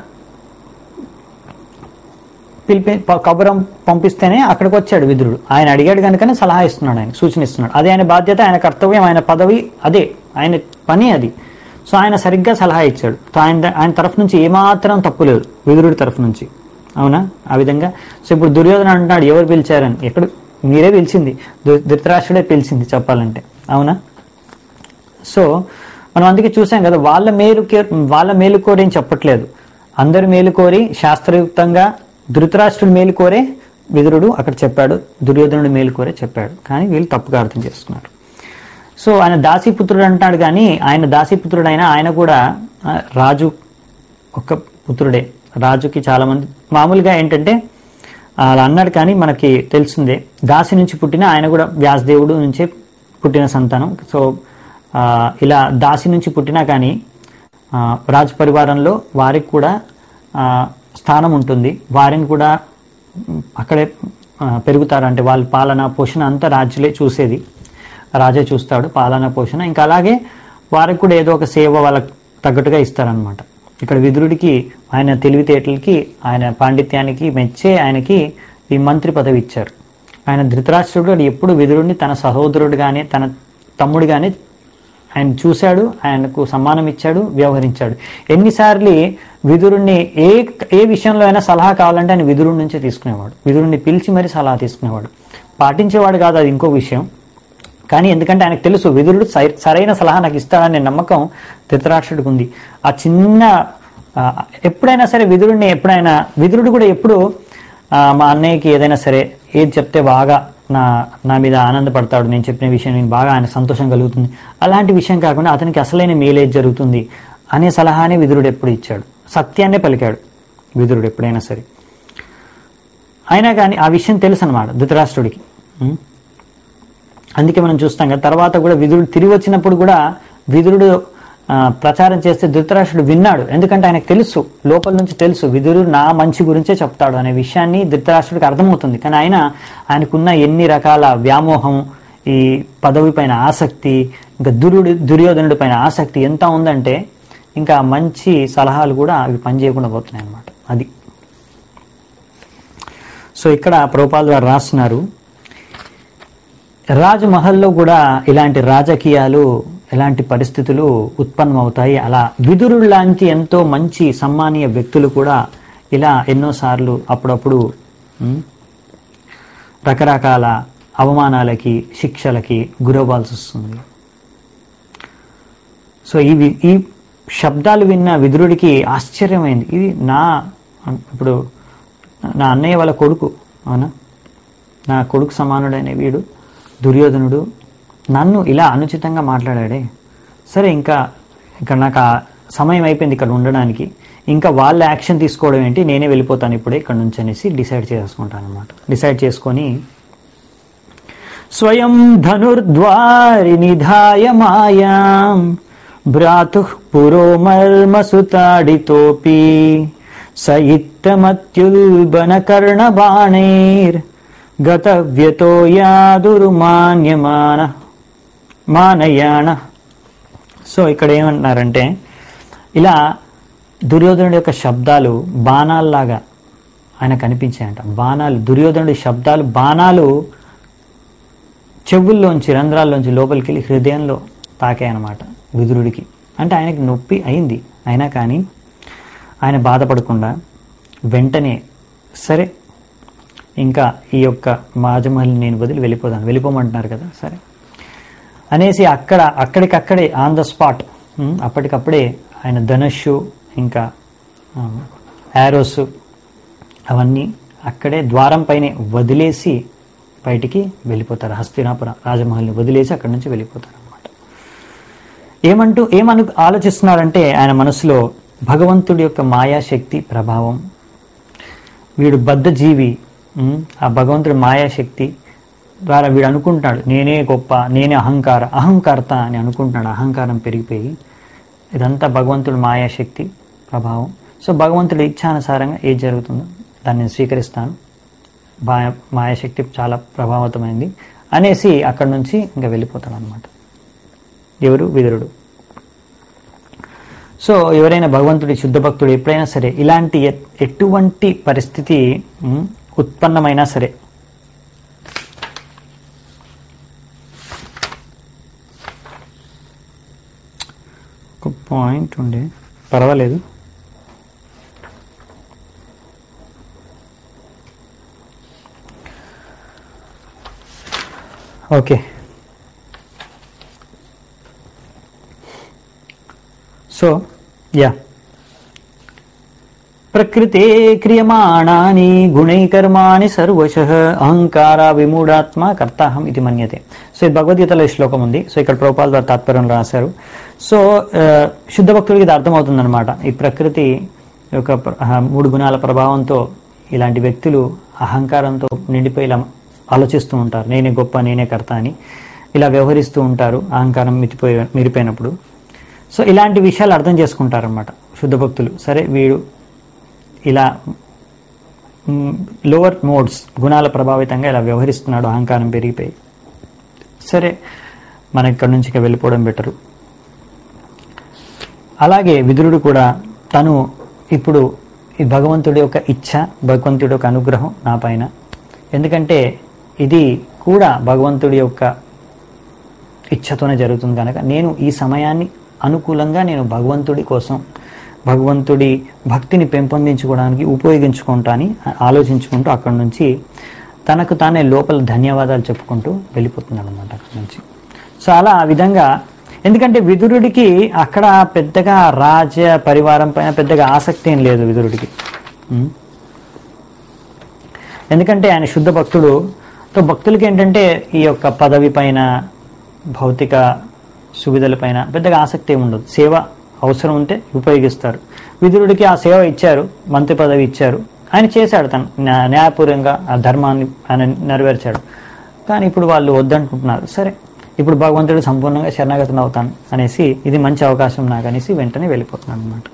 పిలిపి ప- కబురం పంపిస్తేనే అక్కడికి వచ్చాడు విదురుడు ఆయన అడిగాడు కనుకనే సలహా ఇస్తున్నాడు ఆయన సూచన ఇస్తున్నాడు అదే ఆయన బాధ్యత ఆయన కర్తవ్యం ఆయన పదవి అదే ఆయన పని అది సో ఆయన సరిగ్గా సలహా ఇచ్చాడు సో ఆయన ఆయన తరఫు నుంచి ఏమాత్రం తప్పు లేదు విదురుడి తరఫు నుంచి అవునా ఆ విధంగా సో ఇప్పుడు దుర్యోధన అంటున్నాడు ఎవరు పిలిచారని ఎక్కడ మీరే పిలిచింది ధృ- ధృతరాష్ట్రుడే పిలిచింది చెప్పాలంటే అవునా సో మనం అందుకే చూసాం కదా వాళ్ళ మేలు కే- వాళ్ళ మేలు కోరి ఏం చెప్పట్లేదు అందరు మేలు కోరి శాస్త్రయుక్తంగా ధృతరాష్ట్రుడు మేలు కోరే విదురుడు అక్కడ చెప్పాడు దుర్యోధనుడు మేలు కోరే చెప్పాడు కానీ వీళ్ళు తప్పుగా అర్థం చేసుకున్నారు సో ఆయన దాసీపుత్రుడు అంటాడు కానీ ఆయన దాసీపుత్రుడు అయినా ఆయన కూడా ఆ, రాజు ఒక్క పుత్రుడే రాజుకి చాలా మంది మామూలుగా ఏంటంటే అలా అన్నాడు కానీ మనకి తెలిసిందే దాసి నుంచి పుట్టిన ఆయన కూడా వ్యాసదేవుడు నుంచే పుట్టిన సంతానం సో ఆ, ఇలా దాసి నుంచి పుట్టినా కానీ ఆ, రాజ పరివారంలో వారికి కూడా ఆ, స్థానం ఉంటుంది వారిని కూడా ఉమ్, అక్కడే ఆ, పెరుగుతారు అంటే వాళ్ళ పాలన పోషణ అంతా రాజులే చూసేది రాజే చూస్తాడు పాలన పోషణ ఇంకా అలాగే వారికి కూడా ఏదో ఒక సేవ వాళ్ళకి తగ్గట్టుగా ఇస్తారనమాట ఇక్కడ విదురుడికి ఆయన తెలివితేటలకి ఆయన పాండిత్యానికి మెచ్చే ఆయనకి ఈ మంత్రి పదవి ఇచ్చారు ఆయన ధృతరాష్ట్రుడు ఎప్పుడు విదురుడిని తన సహోదరుడుగానే తన తమ్ముడుగానే ఆయన చూశాడు ఆయనకు సమ్మానం ఇచ్చాడు వ్యవహరించాడు ఎన్నిసార్లు విదురుణ్ణి ఏ ఏ విషయంలో అయినా సలహా కావాలంటే ఆయన విదురుడి నుంచే తీసుకునేవాడు విదురుణ్ణి పిలిచి మరీ సలహా తీసుకునేవాడు పాటించేవాడు కాదు అది ఇంకో విషయం కానీ ఎందుకంటే ఆయనకు తెలుసు విదురుడు సై- సరైన సలహా నాకు ఇస్తాడనే నమ్మకం ధృతరాష్ట్రుడికి ఉంది ఆ చిన్న ఆ, ఎప్పుడైనా సరే విదురుడిని ఎప్పుడైనా విదురుడు కూడా ఎప్పుడు ఆ, మా అన్నయ్యకి ఏదైనా సరే ఏది చెప్తే బాగా నా నా మీద ఆనందపడతాడు నేను చెప్పిన విషయం నేను బాగా ఆయన సంతోషం కలుగుతుంది అలాంటి విషయం కాకుండా అతనికి అసలైన మేలేజ్ జరుగుతుంది అనే సలహానే విదురుడు ఎప్పుడు ఇచ్చాడు సత్యాన్నే పలికాడు విదురుడు ఎప్పుడైనా సరే అయినా కానీ ఆ విషయం తెలుసు అనమాట ధృతరాష్ట్రుడికి ఉం? అందుకే మనం చూస్తాం కదా తర్వాత కూడా విదురుడు తిరిగి వచ్చినప్పుడు కూడా విదురుడు ఆ, ప్రచారం చేస్తే ధృతరాష్ట్రుడు విన్నాడు ఎందుకంటే ఆయనకు తెలుసు లోపల నుంచి తెలుసు విదురుడు నా మంచి గురించే చెప్తాడు అనే విషయాన్ని ధృతరాష్ట్రుడికి అర్థమవుతుంది కానీ ఆయన ఆయనకున్న ఎన్ని రకాల వ్యామోహం ఈ పదవి పైన ఆసక్తి ఇంకా దురుడు దుర్యోధనుడి పైన ఆసక్తి ఎంత ఉందంటే ఇంకా మంచి సలహాలు కూడా అవి పనిచేయకుండా పోతున్నాయి అన్నమాట అది సో ఇక్కడ ప్రోపాల్ గారు రాస్తున్నారు రాజమహల్లో కూడా ఇలాంటి రాజకీయాలు ఇలాంటి పరిస్థితులు ఉత్పన్నమవుతాయి అలా విదురుడు లాంటి ఎంతో మంచి సమ్మానీయ వ్యక్తులు కూడా ఇలా ఎన్నోసార్లు అప్పుడప్పుడు ఉమ్, రకరకాల అవమానాలకి శిక్షలకి గురవ్వాల్సి వస్తుంది సో ఈ వి- ఈ శబ్దాలు విన్న విదురుడికి ఆశ్చర్యమైంది ఇది నా ఇప్పుడు నా అన్నయ్య వాళ్ళ కొడుకు అవునా నా కొడుకు సమానుడైన వీడు దుర్యోధనుడు నన్ను ఇలా అనుచితంగా మాట్లాడాడే సరే ఇంకా ఇక్కడ నాకు ఆ సమయం అయిపోయింది ఇక్కడ ఉండడానికి ఇంకా వాళ్ళ యాక్షన్ తీసుకోవడం ఏంటి నేనే వెళ్ళిపోతాను ఇప్పుడే ఇక్కడ నుంచి అనేసి డిసైడ్ చేసుకుంటాను అనమాట డిసైడ్ చేసుకొని స్వయం ధనుర్ద్వారి నిధాయ మాయాం భ్రాతు పురోమర్మసుతాడితోపి సయిత్తమత్యుల్బన కర్ణబాణైర్ గతవ్యతో యాదురుమాన్యమాన మానయాణ సో ఇక్కడ ఏమంటున్నారంటే ఇలా దుర్యోధనుడి యొక్క శబ్దాలు బాణాల్లాగా ఆయన కనిపించాయంట బాణాలు దుర్యోధనుడి శబ్దాలు బాణాలు చెవుల్లోంచి రంధ్రాల్లోంచి లోపలికి వెళ్ళి హృదయంలో తాకాయన్నమాట విదురుడికి అంటే ఆయనకి నొప్పి అయింది అయినా కానీ ఆయన బాధపడకుండా వెంటనే సరే ఇంకా ఈ యొక్క మాజమహల్ని నేను వదిలి వెళ్ళిపోదాను వెళ్ళిపోమంటున్నారు కదా సరే అనేసి అక్కడ అక్కడికక్కడే ఆన్ ద స్పాట్ అప్పటికప్పుడే ఆయన ధనుషు ఇంకా యారోస్ అవన్నీ అక్కడే ద్వారం పైనే వదిలేసి బయటికి వెళ్ళిపోతారు హస్తినాపురం రాజమహల్ని వదిలేసి అక్కడి నుంచి వెళ్ళిపోతారు అనమాట ఏమంటూ ఏమను ఆలోచిస్తున్నారంటే ఆయన మనసులో భగవంతుడి యొక్క మాయాశక్తి ప్రభావం వీడు బద్ధజీవి ఉమ్, ఆ భగవంతుడి మాయాశక్తి ద్వారా వీడు అనుకుంటున్నాడు నేనే గొప్ప నేనే అహంకార అహంకర్త అని అనుకుంటున్నాడు అహంకారం పెరిగిపోయి ఇదంతా భగవంతుడి మాయాశక్తి ప్రభావం సో భగవంతుడి ఇచ్ఛానుసారంగా ఏది జరుగుతుందో దాన్ని నేను స్వీకరిస్తాను మాయ మాయాశక్తి చాలా ప్రభావితమైంది అనేసి అక్కడి నుంచి ఇంకా వెళ్ళిపోతాడు అనమాట ఎవరు విదురుడు సో ఎవరైనా భగవంతుడి శుద్ధ భక్తుడు ఎప్పుడైనా సరే ఇలాంటి ఎ- ఎటువంటి పరిస్థితి ఉమ్, ఉత్పన్నమైనా సరే ఒక పాయింట్ ఉండే పర్వాలేదు ఓకే సో యా ప్రకృతే క్రియమాణాని గుణైకర్మాణి సర్వశ అహంకార విమూఢాత్మ కర్తాహం ఇది మన్యతే సో ఈ భగవద్గీతలో ఈ శ్లోకం ఉంది సో ఇక్కడ ప్రోపాల్ ద్వారా తాత్పర్యం రాశారు సో ఆ, శుద్ధ భక్తుడికి ఇది అర్థమవుతుందన్నమాట ఈ ప్రకృతి యొక్క ప్ర- ఆ, మూడు గుణాల ప్రభావంతో ఇలాంటి వ్యక్తులు అహంకారంతో నిండిపోయి ఇలా ఆలోచిస్తూ ఉంటారు నేనే గొప్ప నేనే కర్త అని ఇలా వ్యవహరిస్తూ ఉంటారు అహంకారం మితిపోయి మిరిపోయినప్పుడు సో ఇలాంటి విషయాలు అర్థం చేసుకుంటారన్నమాట శుద్ధ భక్తులు సరే వీడు ఇలా లోవర్ మోడ్స్ గుణాల ప్రభావితంగా ఇలా వ్యవహరిస్తున్నాడు అహంకారం పెరిగిపోయి సరే మనం ఇక్కడ నుంచి ఇక వెళ్ళిపోవడం బెటరు అలాగే విదురుడు కూడా తను ఇప్పుడు ఈ భగవంతుడి యొక్క ఇచ్ఛ భగవంతుడి యొక్క అనుగ్రహం నా పైన ఎందుకంటే ఇది కూడా భగవంతుడి యొక్క ఇచ్ఛతోనే జరుగుతుంది కనుక నేను ఈ సమయాన్ని అనుకూలంగా నేను భగవంతుడి కోసం భగవంతుడి భక్తిని పెంపొందించుకోవడానికి ఉపయోగించుకుంటా అని ఆలోచించుకుంటూ అక్కడి నుంచి తనకు తానే లోపల ధన్యవాదాలు చెప్పుకుంటూ వెళ్ళిపోతున్నాడు అనమాట అక్కడి నుంచి సో అలా ఆ విధంగా ఎందుకంటే విదురుడికి అక్కడ పెద్దగా రాజ పరివారం పైన పెద్దగా ఆసక్తి ఏం లేదు విదురుడికి ఉం? ఎందుకంటే ఆయన శుద్ధ భక్తుడు సో భక్తులకి ఏంటంటే ఈ యొక్క పదవి పైన భౌతిక సువిధల పైన పెద్దగా ఆసక్తి ఏమి ఉండదు సేవ అవసరం ఉంటే ఉపయోగిస్తారు విదురుడికి ఆ సేవ ఇచ్చారు మంత్రి పదవి ఇచ్చారు ఆయన చేశాడు తను న్యా- న్యాయపూర్వంగా ఆ ధర్మాన్ని ఆయన నెరవేర్చాడు కానీ ఇప్పుడు వాళ్ళు వద్దంటున్నారు సరే ఇప్పుడు భగవంతుడు సంపూర్ణంగా శరణాగతం అవుతాను అనేసి ఇది మంచి అవకాశం నాకు అనేసి వెంటనే వెళ్ళిపోతున్నాను అనమాట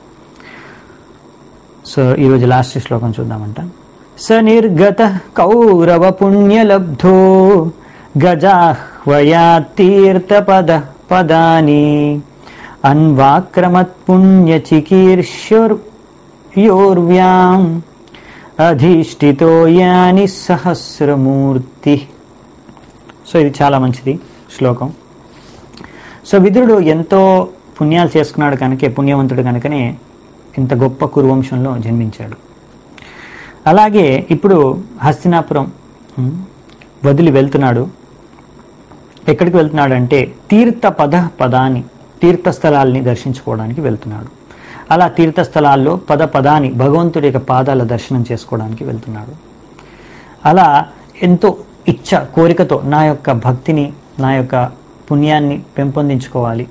సో ఈరోజు లాస్ట్ శ్లోకం చూద్దామంట స నిర్గత కౌరవ పుణ్యలబ్ధో గజాహ్వయా తీర్థపద పదాని అన్వాక్రమత్ పుణ్యచికీర్ష్యోర్ యోర్వ్యాం అధిష్ఠితో యాని సహస్రమూర్తి సో ఇది చాలా మంచిది శ్లోకం సో విదురుడు ఎంతో పుణ్యాలు చేసుకున్నాడు కనుకే పుణ్యవంతుడు కనుకనే ఇంత గొప్ప కురువంశంలో జన్మించాడు అలాగే ఇప్పుడు హస్తినాపురం ఉమ్, వదిలి వెళ్తున్నాడు ఎక్కడికి వెళ్తున్నాడు అంటే తీర్థ పద పదాన్ని తీర్థస్థలాల్ని దర్శించుకోవడానికి వెళ్తున్నాడు అలా తీర్థస్థలాల్లో పద పదాన్ని భగవంతుడి యొక్క పాదాల దర్శనం చేసుకోవడానికి వెళ్తున్నాడు అలా ఎంతో ఇచ్చ కోరికతో నా యొక్క భక్తిని నా యొక్క పుణ్యాన్ని పెంపొందించుకోవాలి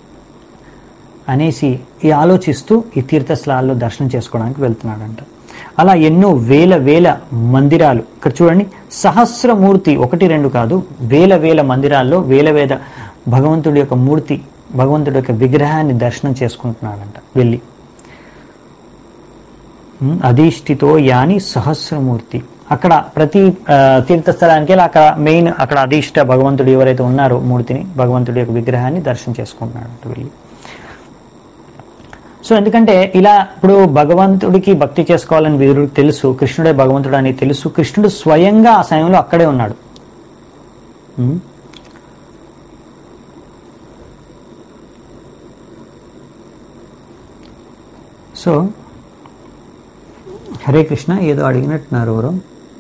అనేసి ఈ ఆలోచిస్తూ ఈ తీర్థస్థలాల్లో దర్శనం చేసుకోవడానికి వెళ్తున్నాడంట అలా ఎన్నో వేల వేల మందిరాలు ఇక్కడ చూడండి సహస్రమూర్తి ఒకటి రెండు కాదు వేల వేల మందిరాల్లో వేల వేల భగవంతుడి యొక్క మూర్తి భగవంతుడి యొక్క విగ్రహాన్ని దర్శనం చేసుకుంటున్నాడంట వెళ్ళి ఉమ్, అధిష్ఠితో యాని సహస్రమూర్తి అక్కడ ప్రతి ఆ, తీర్థస్థలానికి వెళ్ళి అక్కడ మెయిన్ అక్కడ అధిష్ట భగవంతుడు ఎవరైతే ఉన్నారో మూర్తిని భగవంతుడి యొక్క విగ్రహాన్ని దర్శనం చేసుకుంటున్నాడు వెళ్ళి సో ఎందుకంటే ఇలా ఇప్పుడు భగవంతుడికి భక్తి చేసుకోవాలని వీరుడికి తెలుసు కృష్ణుడే భగవంతుడు అని తెలుసు కృష్ణుడు స్వయంగా ఆ సమయంలో అక్కడే ఉన్నాడు ఉమ్. సో హరే కృష్ణ ఏదో అడిగినట్టున్నారు ఎవరు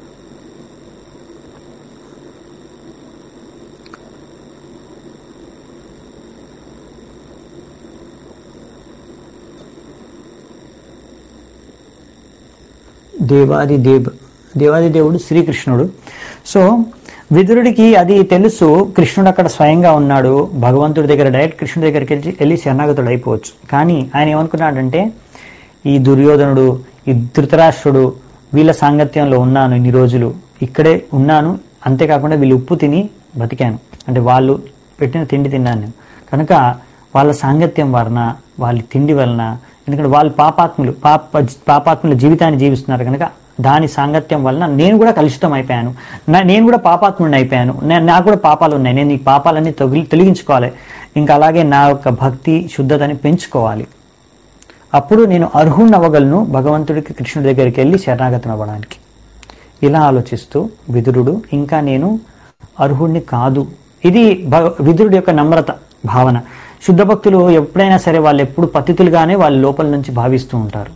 దేవాది దేవ్ దేవాది దేవుడు శ్రీకృష్ణుడు సో విదురుడికి అది తెలుసు కృష్ణుడు అక్కడ స్వయంగా ఉన్నాడు భగవంతుడి దగ్గర డైరెక్ట్ కృష్ణుడి దగ్గరికి వెళ్ళి వెళ్ళి శరణాగతుడు అయిపోవచ్చు కానీ ఆయన ఏమనుకున్నాడంటే ఈ దుర్యోధనుడు ఈ ధృతరాష్ట్రుడు వీళ్ళ సాంగత్యంలో ఉన్నాను ఇన్ని రోజులు ఇక్కడే ఉన్నాను అంతేకాకుండా వీళ్ళు ఉప్పు తిని బతికాను అంటే వాళ్ళు పెట్టిన తిండి తిన్నాను నేను కనుక వాళ్ళ సాంగత్యం వలన వాళ్ళ తిండి వలన ఎందుకంటే వాళ్ళు పాపాత్ములు పాప పాపాత్ముల జీవితాన్ని జీవిస్తున్నారు కనుక దాని సాంగత్యం వలన నేను కూడా కలుషితం అయిపోయాను నా- నేను కూడా పాపాత్ముడిని అయిపోయాను నే- నాకు కూడా పాపాలు ఉన్నాయి నేను ఈ పాపాలన్నీ తొగి తొలగించుకోవాలి ఇంకా అలాగే నా యొక్క భక్తి శుద్ధతని పెంచుకోవాలి అప్పుడు నేను అర్హుణ్ణి అవ్వగలను భగవంతుడికి కృష్ణుడి దగ్గరికి వెళ్ళి శరణాగతం అవ్వడానికి ఇలా ఆలోచిస్తూ విదురుడు ఇంకా నేను అర్హుణ్ణి కాదు ఇది భగ- విదురుడి యొక్క నమ్రత భావన శుద్ధ భక్తులు ఎప్పుడైనా సరే వాళ్ళు ఎప్పుడు పతితులుగానే వాళ్ళ లోపల నుంచి భావిస్తూ ఉంటారు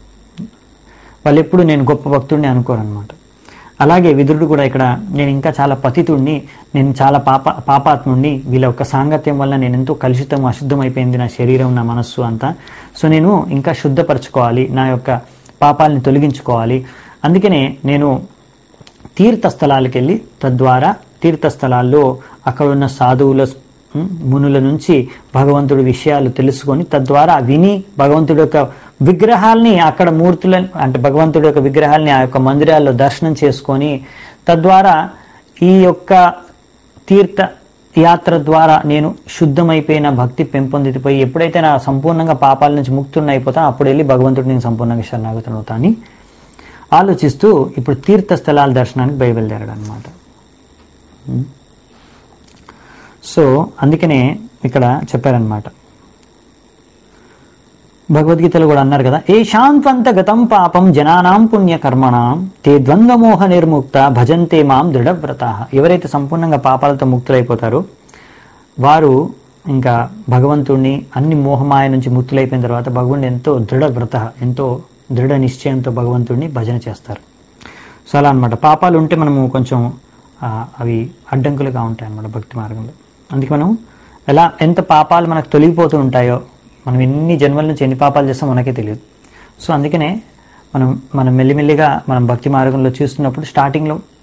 వాళ్ళు ఎప్పుడు నేను గొప్ప భక్తుడిని అనుకోరనమాట అలాగే విదురుడు కూడా ఇక్కడ నేను ఇంకా చాలా పతితుడిని నేను చాలా పాప పాపాత్ముడిని వీళ్ళ యొక్క సాంగత్యం వల్ల నేను ఎంతో కలుషితం అశుద్ధం అయిపోయింది నా శరీరం నా మనస్సు అంతా సో నేను ఇంకా శుద్ధపరచుకోవాలి నా యొక్క పాపాలని తొలగించుకోవాలి అందుకనే నేను తీర్థస్థలాలకు వెళ్ళి తద్వారా తీర్థస్థలాల్లో అక్కడ ఉన్న సాధువుల ఉమ్, మునుల నుంచి భగవంతుడి విషయాలు తెలుసుకొని తద్వారా విని భగవంతుడి యొక్క విగ్రహాల్ని అక్కడ మూర్తుల అంటే భగవంతుడి యొక్క విగ్రహాల్ని ఆ యొక్క మందిరాల్లో దర్శనం చేసుకొని తద్వారా ఈ యొక్క తీర్థ యాత్ర ద్వారా నేను శుద్ధమైపోయిన భక్తి పెంపొందిపోయి ఎప్పుడైతే నా సంపూర్ణంగా పాపాల నుంచి ముక్తుడిని అయిపోతా అప్పుడు వెళ్ళి భగవంతుడిని నేను సంపూర్ణంగా శరణాగతం అవుతా అని ఆలోచిస్తూ ఇప్పుడు తీర్థ స్థలాల దర్శనానికి బయలుదేరాడు అనమాట సో అందుకనే ఇక్కడ చెప్పారనమాట భగవద్గీతలో కూడా అన్నారు కదా ఏ శాంత్వంత గతం పాపం జనానాం పుణ్యకర్మణాం తే ద్వంద్వమోహ నిర్ముక్త భజంతే మాం దృఢవ్రత ఎవరైతే సంపూర్ణంగా పాపాలతో ముక్తులైపోతారో వారు ఇంకా భగవంతుణ్ణి అన్ని మోహమాయ నుంచి ముక్తులైపోయిన తర్వాత భగవంతుడు ఎంతో దృఢవ్రత ఎంతో దృఢ నిశ్చయంతో భగవంతుడిని భజన చేస్తారు సో అలా అనమాట పాపాలు ఉంటే మనము కొంచెం ఆ, అవి అడ్డంకులుగా ఉంటాయి అన్నమాట భక్తి మార్గంలో అందుకే మనం ఎలా ఎంత పాపాలు మనకు తొలగిపోతూ ఉంటాయో మనం ఎన్ని జన్మల నుంచి ఎన్ని పాపాలు చేస్తామో మనకే తెలియదు సో అందుకనే మనం మనం మెల్లిమెల్లిగా మనం భక్తి మార్గంలో చూస్తున్నప్పుడు స్టార్టింగ్లో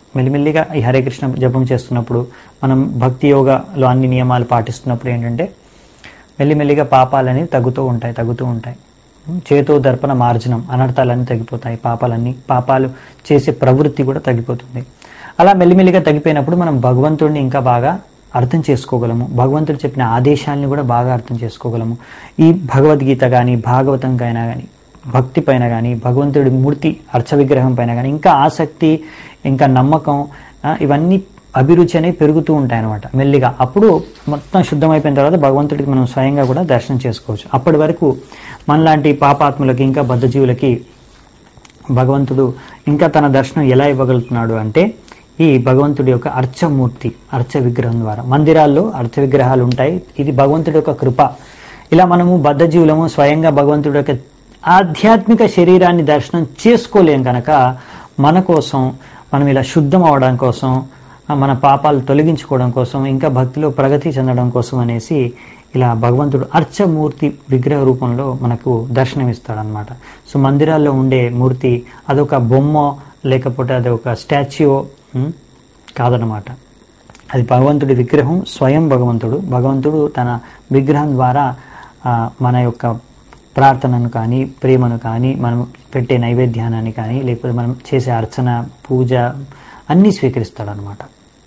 మెల్లిమెల్లిగా ఈ హరే కృష్ణ జపం చేస్తున్నప్పుడు మనం భక్తి యోగలో అన్ని నియమాలు పాటిస్తున్నప్పుడు ఏంటంటే మెల్లిమెల్లిగా పాపాలన్నీ తగ్గుతూ ఉంటాయి తగ్గుతూ ఉంటాయి చేతో దర్పణ మార్జనం అనర్థాలన్నీ తగ్గిపోతాయి పాపాలన్నీ పాపాలు చేసే ప్రవృత్తి కూడా తగ్గిపోతుంది అలా మెల్లిమెల్లిగా తగ్గిపోయినప్పుడు మనం భగవంతుడిని ఇంకా బాగా అర్థం చేసుకోగలము భగవంతుడు చెప్పిన ఆదేశాలని కూడా బాగా అర్థం చేసుకోగలము ఈ భగవద్గీత కానీ భాగవతం కైనా కానీ భక్తి పైన కానీ భగవంతుడి మూర్తి అర్చ విగ్రహం పైన కానీ ఇంకా ఆసక్తి ఇంకా నమ్మకం ఆ, ఇవన్నీ అభిరుచి అనేవి పెరుగుతూ ఉంటాయి అనమాట మెల్లిగా అప్పుడు మొత్తం శుద్ధమైపోయిన తర్వాత భగవంతుడికి మనం స్వయంగా కూడా దర్శనం చేసుకోవచ్చు అప్పటి వరకు మనలాంటి పాపాత్ములకి ఇంకా బద్ధజీవులకి భగవంతుడు ఇంకా తన దర్శనం ఎలా ఇవ్వగలుగుతున్నాడు అంటే ఈ భగవంతుడి యొక్క అర్చమూర్తి అర్చ విగ్రహం ద్వారా మందిరాల్లో అర్చ విగ్రహాలు ఉంటాయి ఇది భగవంతుడి యొక్క కృప ఇలా మనము బద్ధజీవులము స్వయంగా భగవంతుడి యొక్క ఆధ్యాత్మిక శరీరాన్ని దర్శనం చేసుకోలేం కనుక మన కోసం మనం ఇలా శుద్ధం అవడం కోసం ఆ, మన పాపాలు తొలగించుకోవడం కోసం ఇంకా భక్తిలో ప్రగతి చెందడం కోసం అనేసి ఇలా భగవంతుడు అర్చమూర్తి విగ్రహ రూపంలో మనకు దర్శనమిస్తాడనమాట సో మందిరాల్లో ఉండే మూర్తి అదొక బొమ్మ లేకపోతే అదొక స్టాచ్యూ కాదనమాట అది భగవంతుడి విగ్రహం స్వయం భగవంతుడు భగవంతుడు తన విగ్రహం ద్వారా ఆ, మన యొక్క ప్రార్థనను కానీ ప్రేమను కానీ మనం పెట్టే నైవేద్యాన్ని కానీ లేకపోతే మనం చేసే అర్చన పూజ అన్నీ స్వీకరిస్తాడనమాట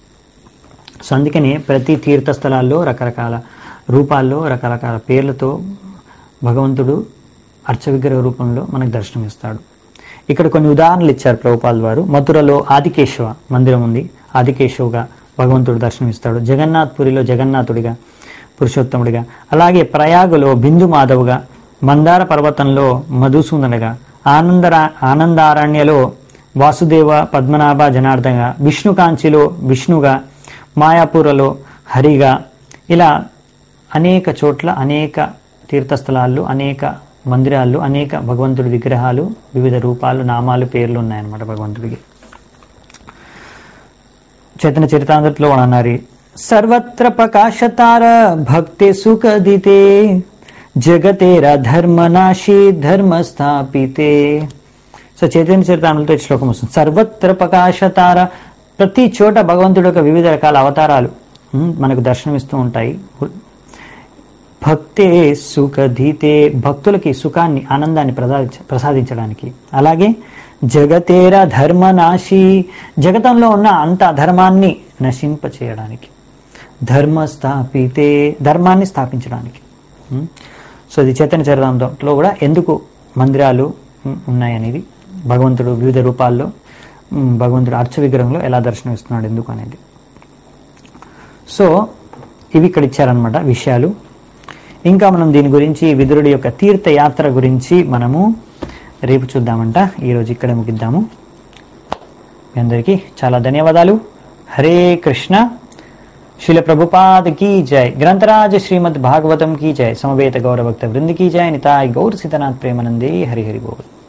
సో అందుకనే ప్రతి తీర్థస్థలాల్లో రకరకాల రూపాల్లో రకరకాల పేర్లతో భగవంతుడు అర్చ విగ్రహ రూపంలో మనకు దర్శనమిస్తాడు ఇక్కడ కొన్ని ఉదాహరణలు ఇచ్చారు ప్రభుపాల్ వారు మథురలో ఆదికేశవ మందిరం ఉంది ఆదికేశవుగా భగవంతుడు దర్శనమిస్తాడు జగన్నాథ్పురిలో జగన్నాథుడిగా పురుషోత్తముడిగా అలాగే ప్రయాగలో బిందు మాధవుగా మందార పర్వతంలో మధుసూదనుగా ఆనందరా ఆనందారణ్యలో వాసుదేవ పద్మనాభ జనార్దనగా విష్ణుకాంచిలో విష్ణుగా మాయాపూరలో హరిగా ఇలా అనేక చోట్ల అనేక తీర్థస్థలాల్లో అనేక మందిరాల్లో అనేక భగవంతుడి విగ్రహాలు వివిధ రూపాలు నామాలు పేర్లు ఉన్నాయన్నమాట భగవంతుడికి చైతన్య చరితాంధ్రలో అన్నారు సర్వత్ర ప్రకాశతార భక్తి సుఖదితే జగతేర ధర్మనాశి ధర్మ స్థాపితే సో చైతన్య చరితాంధ్రతో ఈ శ్లోకం వస్తుంది సర్వత్ర ప్రకాశతార ప్రతి చోట భగవంతుడి యొక్క వివిధ రకాల అవతారాలు ఉమ్, మనకు దర్శనమిస్తూ ఉంటాయి భక్తే సుఖధీతే భక్తులకి సుఖాన్ని ఆనందాన్ని ప్రసాదించ ప్రసాదించడానికి అలాగే జగతేర ధర్మనాశి జగతంలో ఉన్న అంత అధర్మాన్ని నశింప చేయడానికి ధర్మ స్థాపితే ధర్మాన్ని స్థాపించడానికి ఉం? సో ఇది చైతన్య చరితాంతంలో కూడా ఎందుకు మందిరాలు ఉం, ఉన్నాయనేది భగవంతుడు వివిధ రూపాల్లో ఉం, భగవంతుడు అర్చ విగ్రహంలో ఎలా దర్శనమిస్తున్నాడు ఎందుకు అనేది సో ఇవి ఇక్కడ ఇచ్చారనమాట విషయాలు ఇంకా మనం దీని గురించి విదురుడి యొక్క తీర్థయాత్ర గురించి మనము రేపు చూద్దామంట ఈరోజు ఇక్కడే ముగిద్దాము మీ అందరికీ చాలా ధన్యవాదాలు హరే కృష్ణ శిల ప్రభుపాద్ की जय ग्रंथराज श्रीमद् भागवतम की जय समवेत गौरभक्त वृंद की जय निताय गौर सीतनाथ प्रेमानंदे हरि हरि बोल